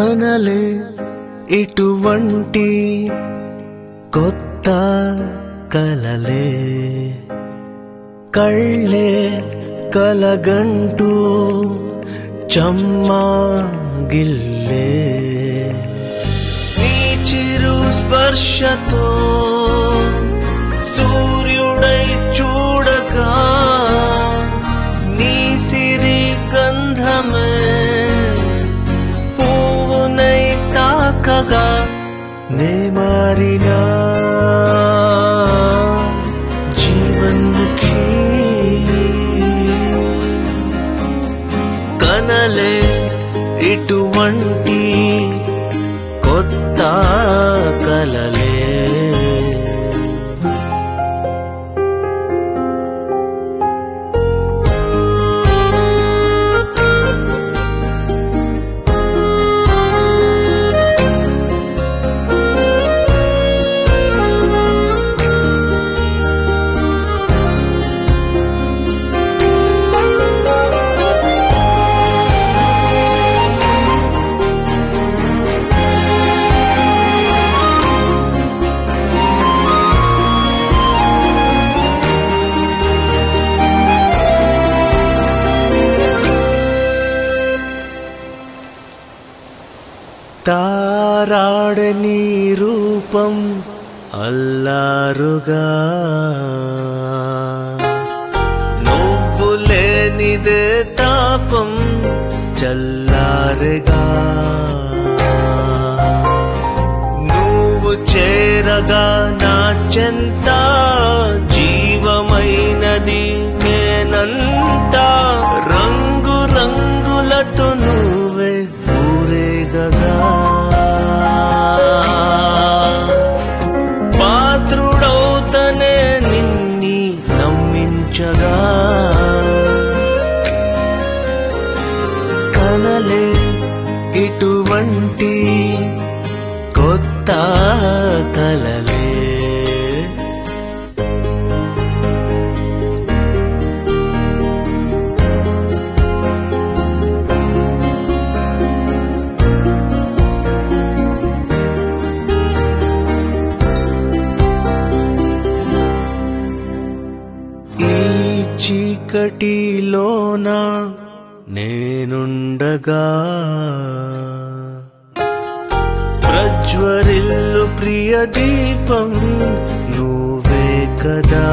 కనలే ఇటువంటి కొత్త కలలే కళ్ళే కలగంటూ చమ్మా గిల్లే నీ చిరు స్పర్శతో సూర్యుడై చూడగా నీ సిరి గంధమే పువ్వునై తాకగా నే మారినా జీవన్ముఖి కనలే ఇటువంటి కొత్త కలలే తారాడని రూపం అల్లారుగా నువ్వు లేనిదే తాపం చల్లారుగా నువ్వు చేరగా నా చెంత జీవమైనది నేనంతా రంగు రంగులతో నువ్వే ఊరేగగా పాత్రుడవుతనే నిన్ని నమ్మించగా కనలే ఇటువంటి కొత్త కలలే ఈ చీకటిలోన నేనుండగా ప్రజ్వరిల్లు ప్రియ దీపం నువ్వే కదా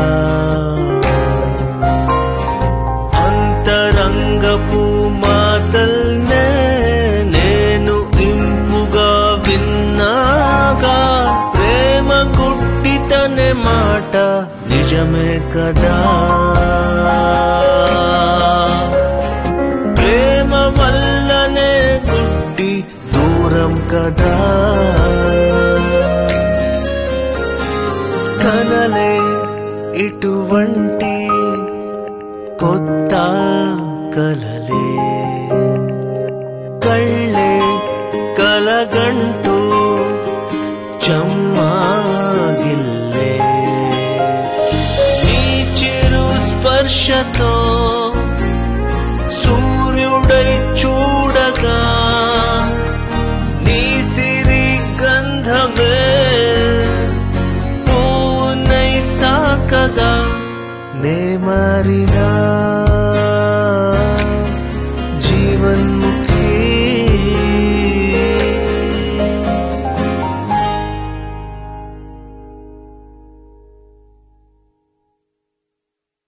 అంతరంగపు మాతల్నే నేను ఇంపుగా విన్నాగా ప్రేమ గుడ్డితనే మాట నిజమే కదా ప్రేమ వల్లనే గుడ్డి దూరం కదా కనలే ఇటువంటి కొత్త కలలే కళ్ళే కలగంటూ చమ్మాగిల్లే నీ చిరు స్పర్శతో సూర్యుడై చూడగా నీ సిరి గంధమే పూనై తాకగా నే మారినా జీవన్